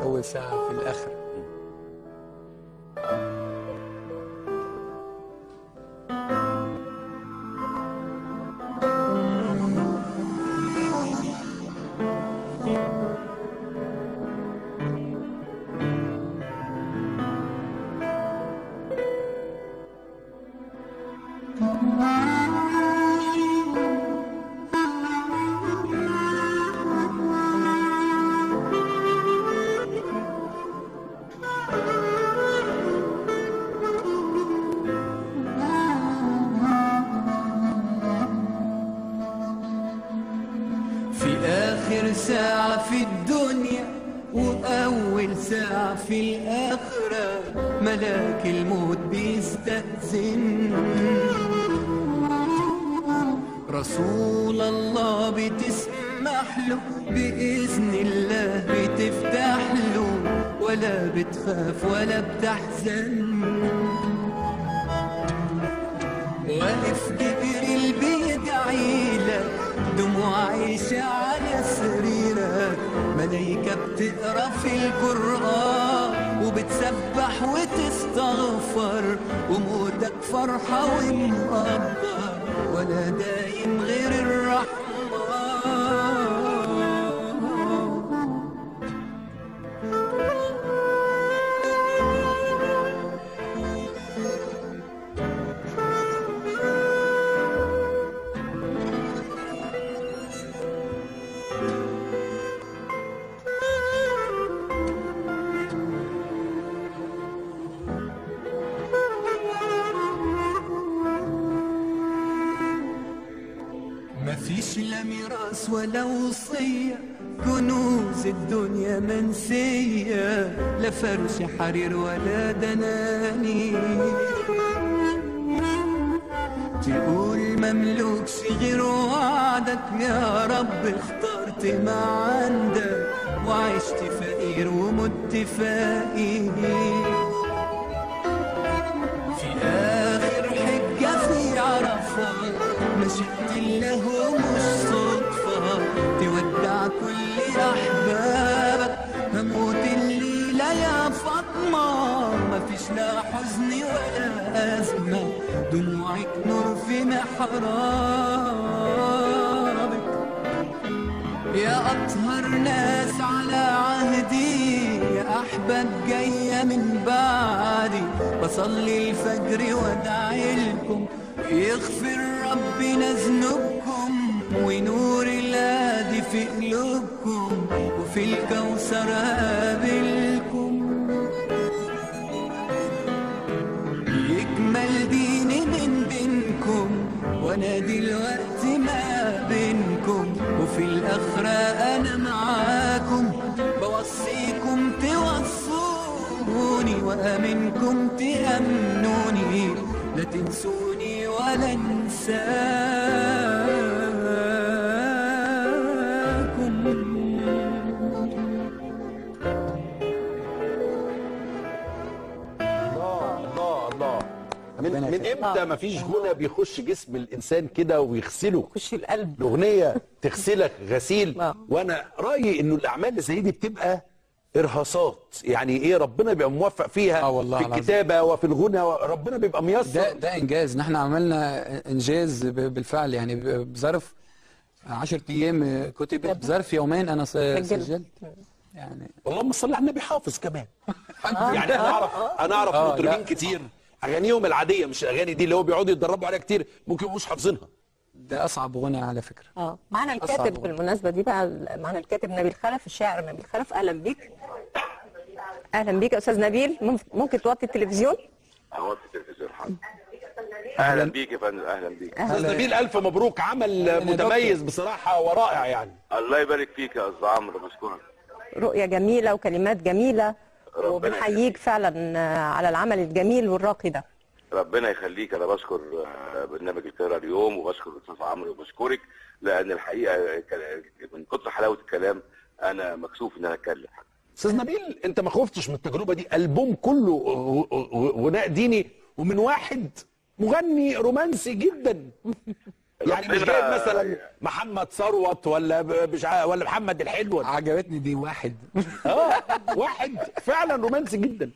أول ساعة في الآخرة في آخر ساعة في الدنيا وأول ساعة في الآخرة ملاك الموت بيستأذن رسول الله بتسمح له بإذن الله بتفتح له ولا بتخاف ولا بتحزن واقف جبريل بيدعي لك دموع عايشة على سريرك ملايكة بتقرا في القرآن وبتسبح وتستغفر وموتك فرحة ومقدر ولا دايم غير الرحمن مفيش لا ميراث ولا وصية كنوز الدنيا منسية لا فرش حرير ولا دنانير تقول مملوكش غير وعدك يا رب اخترت ما عندك وعشت فقير ومت فقير في آخر حجة في عرفة مشيت الله مش صدفة تودع كل أحبابك هموت الليلة يا فاطمة مفيش لا حزن ولا أزمة دموعك نور في محرابك يا أطهر ناس على عهدي يا أحباب جاية من بعدي بصلي الفجر وادعي لكم يغفر ربنا ذنوبكم ونور الهادي في قلوبكم وفي الكوثر قابلكم يكمل ديني من بينكم وانا دلوقتي ما بينكم وفي الاخرة انا معاكم بوصيكم توصوني وامنكم تامنوني لا تنسوني ولا انساكم الله الله الله من, ربنا من يخليك. امتى مفيش غنى بيخش جسم الانسان كده ويغسله خش القلب الاغنيه تغسلك غسيل آه. وانا رايي انه الاعمال اللي زي دي بتبقى ارهاصات يعني ايه ربنا بيبقى موفق فيها آه والله في العظيم. الكتابه وفي الغنى ربنا بيبقى ده ميسر ده انجاز ان احنا عملنا انجاز ب- بالفعل يعني ب- بظرف 10 ايام كتبت بظرف يومين انا س- سجلت. سجلت يعني اللهم صل على النبي حافظ كمان يعني انا اعرف انا اعرف آه، مطربين لا. كتير اغانيهم العاديه مش الاغاني دي اللي هو بيقعدوا يتدربوا عليها كتير ممكن مش حافظينها ده اصعب غنى على فكره اه معنا أصعب الكاتب غنى. بالمناسبه دي بقى معنا الكاتب نبيل خلف الشاعر نبيل خلف اهلا بيك اهلا بيك يا استاذ نبيل ممكن- ممكن توطي التلفزيون اوطي التلفزيون حاضر اهلا بيك يا فندم اهلا بيك استاذ نبيل الف مبروك عمل أهلا يا متميز دكتور. بصراحه ورائع يعني الله يبارك فيك يا استاذ عمرو بشكرك رؤيه جميله وكلمات جميله ربنا وبنحييك فعلا آه، على العمل الجميل والراقي ده ربنا يخليك انا بشكر آه، برنامج القاهره اليوم وبشكر الاستاذ عمرو وبشكرك لان الحقيقه كان- من كتر حلاوه الكلام انا مكسوف ان انا اتكلم استاذ نبيل انت ما خفتش من التجربه دي البوم كله غ- غ- غناء ديني ومن واحد مغني رومانسي جدا يعني مش ربنا- جايب مثلا محمد ثروت ولا ب- مش ع- ولا محمد الحلو عجبتني دي واحد اه واحد فعلا رومانسي جدا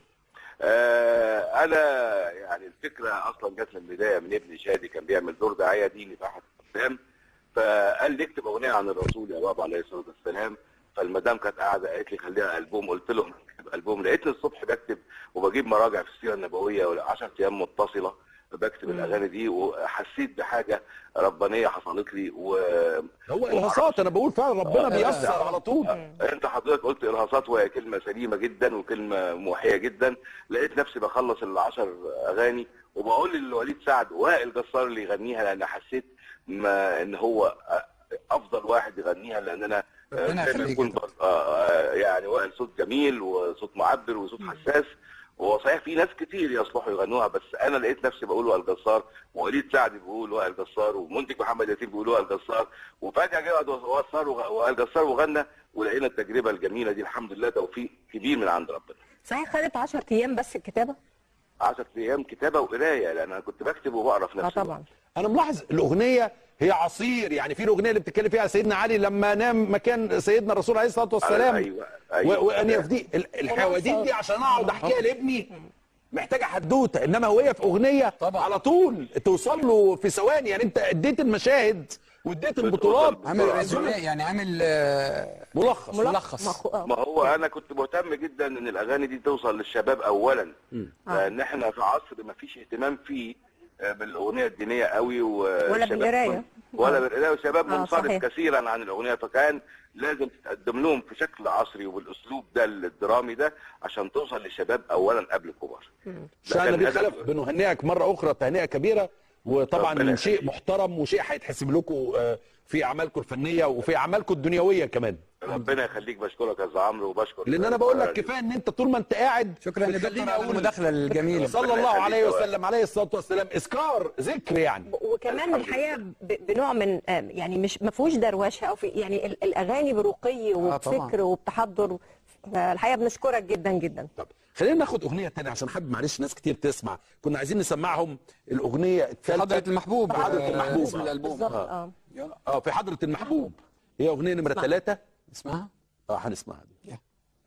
آه انا يعني الفكره اصلا جت من البدايه من ابن شادي كان بيعمل دور داعيه ديني في احد الافلام فقال لي اكتب اغنيه عن الرسول يا بابا عليه الصلاه والسلام فالمدام كانت قاعده قالت لي خليها البوم قلت لهم اكتب البوم لقيتني الصبح بكتب وبجيب مراجع في السيره النبويه ولا 10 ايام متصله بكتب الاغاني دي وحسيت بحاجه ربانيه حصلت لي و هو ارهاصات انا بقول فعلا ربنا آه، بيسر آه. على طول انت حضرتك قلت ارهاصات وهي كلمه سليمه جدا وكلمه موحيه جدا لقيت نفسي بخلص العشر اغاني وبقول لوليد سعد وائل جسار اللي يغنيها لان حسيت ما ان هو افضل واحد يغنيها لان انا ربنا زي ما يخليك يكون يا دكتور. بر- آه، آه، يعني وائل صوت جميل وصوت معبر وصوت حساس هو صحيح في ناس كتير يصلحوا يغنوها بس انا لقيت نفسي بقول وائل جسار ووليد سعد بيقول وائل جسار ومنتج محمد ياسين بيقول وائل جسار وفجاه جه وائل جسار وغ- وائل جسار وغنى ولقينا التجربه الجميله دي الحمد لله توفيق كبير من عند ربنا صحيح خدت 10 ايام بس الكتابه 10 ايام كتابه وقرايه لان انا كنت بكتب وبقرا في اه نفس طبعا انا ملاحظ الاغنيه هي عصير يعني في الاغنيه اللي بتتكلم فيها سيدنا علي لما نام مكان سيدنا الرسول عليه الصلاه والسلام ايوه ايوه و- وان يفدي ال- الحواديت دي عشان اقعد احكيها لابني محتاجه حدوته انما وهي في اغنيه طبعا. على طول توصل له في ثواني يعني انت اديت المشاهد واديت البطولات عامل ريزوميه يعني عامل آه، ملخص ملخص مخ... آه. ما هو انا كنت مهتم جدا ان الاغاني دي توصل للشباب اولا لان احنا في عصر ما فيش اهتمام فيه آه، بالاغنيه الدينيه قوي ولا بالقراية. ولا بالقرايه والشباب آه، منصرف صحيح. كثيرا عن الاغنيه فكان لازم تتقدم لهم في شكل عصري وبالاسلوب ده الدرامي ده عشان توصل للشباب اولا قبل الكبار ده شأن كان نبيل هدف- خلف بنهنئك مره اخرى تهنئه كبيره وطبعا ربنا شيء يخليك. محترم وشيء هيتحسب لكم آه، في اعمالكم الفنيه وفي اعمالكم الدنيويه كمان ربنا يخليك بشكرك يا استاذ عمرو وبشكر لان انا بقول لك كفايه ان انت طول ما انت قاعد شكرا بتخليني للدكتور على أقول المداخله الجميله صلى الله عليه وسلم عليه الصلاه والسلام اذكار ذكر يعني وكمان الحقيقه ب- بنوع من آه، يعني مش ما فيهوش دروشه او في يعني ال- الاغاني برقي طبعاً. وبفكر وبتحضر الحقيقه بنشكرك جدا جدا طب خلينا ناخد اغنيه تانية عشان حابب معلش ناس كتير تسمع كنا عايزين نسمعهم الاغنيه الثالثه حضرة المحبوب في حضره آه، المحبوب اسم الالبوم بالظبط آه. اه اه في حضره المحبوب هي اغنيه نمره ثلاثة اسمها اه هنسمعها دي يلا.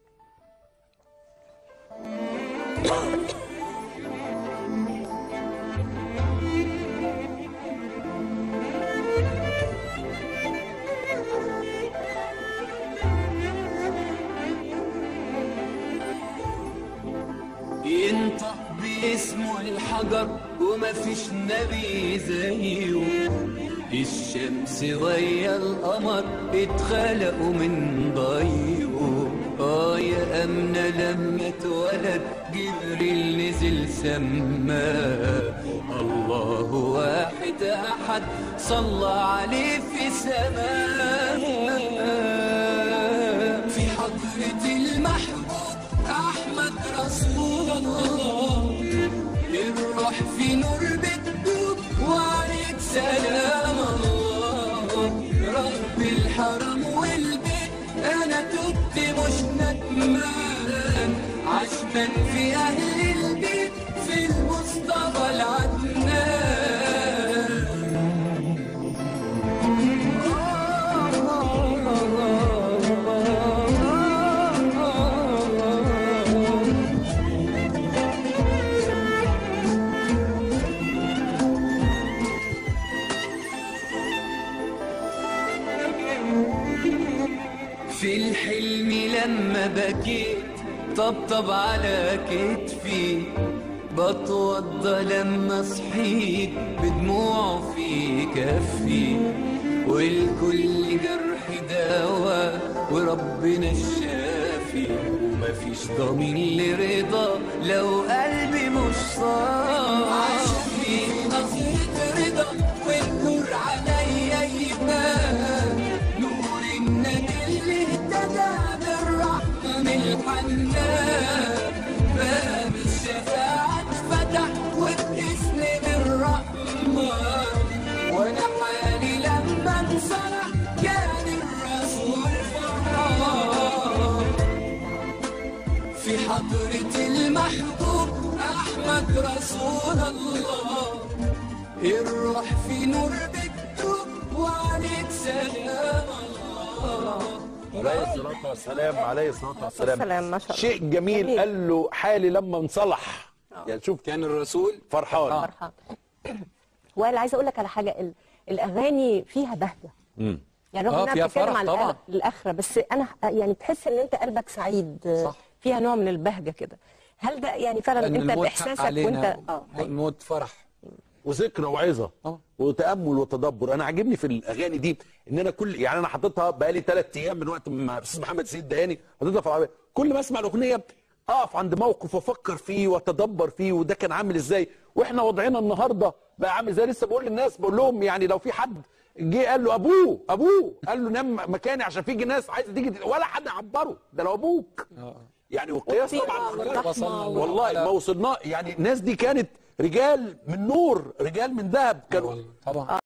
ينطق باسمه الحجر وما فيش نبي زيه الشمس ضي القمر اتخلقوا من ضيه اه يا أمنة لما اتولد جبريل نزل سماه الله واحد أحد صلى عليه في سماه في حضرة المحبوب أحمد رسول الله الروح في نور بتدوب وعليك سلام الله رب الحرم والبيت أنا تبت مش ندمان عشمان في أهل البيت في المصطفى العدنان في الحلم لما بكيت طبطب على كتفي بتوضى لما صحيت بدموع في كفي والكل جرح دوا وربنا الشافي ومفيش ضمين لرضا لو قلبي مش صافي نظرة رضا والنور عليا يبان نور النبي اللي اهتدى بالرحمة الحنان باب الشفاعة اتفتح وباسم الرحمن وانا حالي لما انصرح كان الرسول فرحان في حضرة المحبوب أحمد رسول الله الروح في نور بتدوب عليه الصلاه والسلام عليه الصلاه والسلام والسلام، ما شاء الله. شيء جميل, جميل. قال له حالي لما انصلح يعني شوف كان الرسول فرحان فرحان وائل عايزه اقول لك على حاجه ال- الاغاني فيها بهجه يعني رغم آه، انها فيها بتتكلم فرح عن طبعاً. الآ- الاخره بس انا يعني تحس ان انت قلبك سعيد صح. فيها نوع من البهجه كده هل ده يعني فعلا ان انت الموت حق باحساسك علينا وانت اه الموت فرح وذكرى وعظه آه. وتامل وتدبر انا عاجبني في الاغاني دي ان انا كل يعني انا حاططها بقالي ثلاث ايام من وقت ما الاستاذ محمد سيد دهاني حاططها في العربيه كل ما اسمع الاغنيه اقف عند موقف وافكر فيه واتدبر فيه وده كان عامل ازاي واحنا وضعنا النهارده بقى عامل ازاي لسه بقول للناس بقول لهم يعني لو في حد جه قال له ابوه ابوه قال له نام مكاني عشان في ناس عايزه تيجي ولا حد عبره ده لو ابوك يعني وقياس طبعا والرحمة وصلنا والله ما وصلنا يعني الناس دي كانت رجال من نور رجال من ذهب كانوا طبعا